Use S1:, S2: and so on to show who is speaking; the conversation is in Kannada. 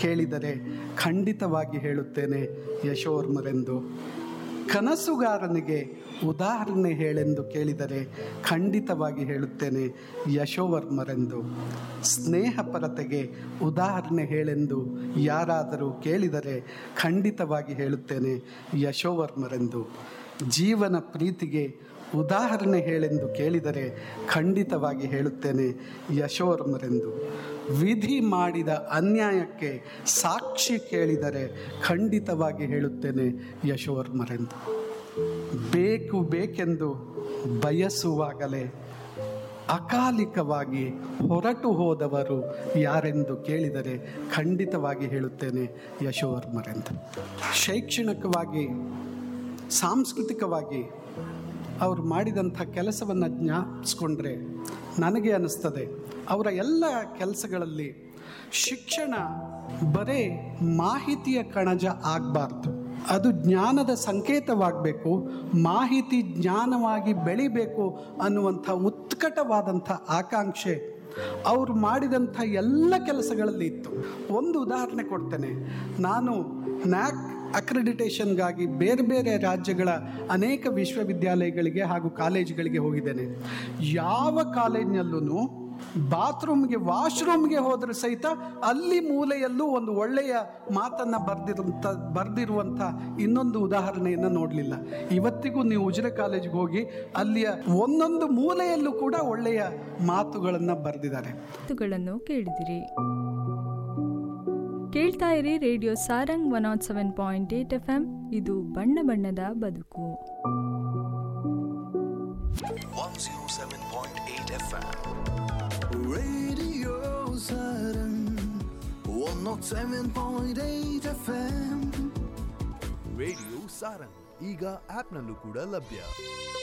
S1: ಕೇಳಿದರೆ ಖಂಡಿತವಾಗಿ ಹೇಳುತ್ತೇನೆ ಯಶೋವರ್ಮರೆಂದು ಕನಸುಗಾರನಿಗೆ ಉದಾಹರಣೆ ಹೇಳೆಂದು ಕೇಳಿದರೆ ಖಂಡಿತವಾಗಿ ಹೇಳುತ್ತೇನೆ ಯಶೋವರ್ಮರೆಂದು ಸ್ನೇಹಪರತೆಗೆ ಉದಾಹರಣೆ ಹೇಳೆಂದು ಯಾರಾದರೂ ಕೇಳಿದರೆ ಖಂಡಿತವಾಗಿ ಹೇಳುತ್ತೇನೆ ಯಶೋವರ್ಮರೆಂದು ಜೀವನ ಪ್ರೀತಿಗೆ ಉದಾಹರಣೆ ಹೇಳೆಂದು ಕೇಳಿದರೆ ಖಂಡಿತವಾಗಿ ಹೇಳುತ್ತೇನೆ ಯಶೋವರ್ಮರೆಂದು ವಿಧಿ ಮಾಡಿದ ಅನ್ಯಾಯಕ್ಕೆ ಸಾಕ್ಷಿ ಕೇಳಿದರೆ ಖಂಡಿತವಾಗಿ ಹೇಳುತ್ತೇನೆ ಯಶೋವರ್ಮರೆಂದು ಬೇಕು ಬೇಕೆಂದು ಬಯಸುವಾಗಲೇ ಅಕಾಲಿಕವಾಗಿ ಹೊರಟು ಹೋದವರು ಯಾರೆಂದು ಕೇಳಿದರೆ ಖಂಡಿತವಾಗಿ ಹೇಳುತ್ತೇನೆ ಯಶೋವರ್ಮರೆಂದು ಶೈಕ್ಷಣಿಕವಾಗಿ ಸಾಂಸ್ಕೃತಿಕವಾಗಿ ಅವರು ಮಾಡಿದಂಥ ಕೆಲಸವನ್ನು ಜ್ಞಾಪಿಸ್ಕೊಂಡ್ರೆ ನನಗೆ ಅನ್ನಿಸ್ತದೆ ಅವರ ಎಲ್ಲ ಕೆಲಸಗಳಲ್ಲಿ ಶಿಕ್ಷಣ ಬರೇ ಮಾಹಿತಿಯ ಕಣಜ ಆಗಬಾರ್ದು ಅದು ಜ್ಞಾನದ ಸಂಕೇತವಾಗಬೇಕು ಮಾಹಿತಿ ಜ್ಞಾನವಾಗಿ ಬೆಳಿಬೇಕು ಅನ್ನುವಂಥ ಉತ್ಕಟವಾದಂಥ ಆಕಾಂಕ್ಷೆ ಅವರು ಮಾಡಿದಂಥ ಎಲ್ಲ ಕೆಲಸಗಳಲ್ಲಿ ಇತ್ತು ಒಂದು ಉದಾಹರಣೆ ಕೊಡ್ತೇನೆ ನಾನು ನ್ಯಾಕ್ ಅಕ್ರೆಡಿಟೇಷನ್ಗಾಗಿ ಬೇರೆ ಬೇರೆ ರಾಜ್ಯಗಳ ಅನೇಕ ವಿಶ್ವವಿದ್ಯಾಲಯಗಳಿಗೆ ಹಾಗೂ ಕಾಲೇಜುಗಳಿಗೆ ಹೋಗಿದ್ದೇನೆ ಯಾವ ಕಾಲೇಜಿನಲ್ಲೂ ಬಾತ್ರೂಮ್ಗೆ ವಾಶ್ರೂಮ್ಗೆ ಹೋದರೆ ಸಹಿತ ಅಲ್ಲಿ ಮೂಲೆಯಲ್ಲೂ ಒಂದು ಒಳ್ಳೆಯ ಮಾತನ್ನು ಬರೆದಿರುವಂಥ ಬರೆದಿರುವಂಥ ಇನ್ನೊಂದು ಉದಾಹರಣೆಯನ್ನು ನೋಡಲಿಲ್ಲ ಇವತ್ತಿಗೂ ನೀವು ಉಜಿರೆ ಕಾಲೇಜಿಗೆ ಹೋಗಿ ಅಲ್ಲಿಯ ಒಂದೊಂದು ಮೂಲೆಯಲ್ಲೂ ಕೂಡ ಒಳ್ಳೆಯ ಮಾತುಗಳನ್ನು ಬರೆದಿದ್ದಾರೆ
S2: ಮಾತುಗಳನ್ನು ಕೇಳಿದಿರಿ ಕೇಳ್ತಾ ಇರಿ radio Sarang one not seven point eight F M ಇದು ಬಣ್ಣ ಬಣ್ಣದ ಬದುಕು
S3: 107.8 FM. Radio Saturn. 107.8 FM.
S4: Radio Sarang ಈಗ ಆಪ್ನಲ್ಲೂ ಕೂಡ ಲಭ್ಯ